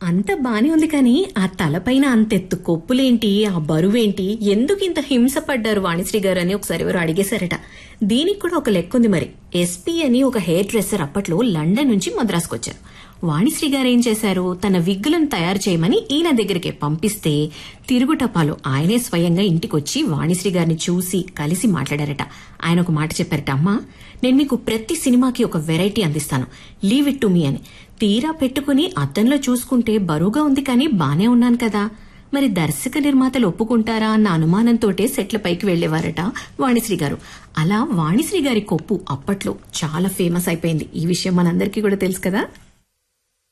అంత బానే ఉంది కానీ ఆ తలపైన అంతెత్తు కొప్పులేంటి ఆ బరువేంటి ఎందుకు ఇంత హింస పడ్డారు వాణిశ్రీ గారు అని ఒకసారి ఎవరు అడిగేశారట దీనికి కూడా ఒక లెక్క ఉంది మరి ఎస్పీ అని ఒక హెయిర్ డ్రెస్సర్ అప్పట్లో లండన్ నుంచి మద్రాసుకు వచ్చారు వాణిశ్రీ గారు ఏం చేశారు తన విగ్గులను తయారు చేయమని ఈయన దగ్గరికి పంపిస్తే తిరుగుటపాలో ఆయనే స్వయంగా ఇంటికొచ్చి వాణిశ్రీ గారిని చూసి కలిసి మాట్లాడారట ఆయన ఒక మాట చెప్పారట అమ్మా నేను మీకు ప్రతి సినిమాకి ఒక వెరైటీ అందిస్తాను లీవ్ ఇట్ టు మీ అని తీరా పెట్టుకుని అద్దంలో చూసుకుంటే బరువుగా ఉంది కానీ బానే ఉన్నాను కదా మరి దర్శక నిర్మాతలు ఒప్పుకుంటారా అన్న అనుమానంతోటే సెట్ల పైకి వెళ్లేవారట వాణిశ్రీ గారు అలా వాణిశ్రీ గారి కొప్పు అప్పట్లో చాలా ఫేమస్ అయిపోయింది ఈ విషయం మనందరికీ కూడా తెలుసు కదా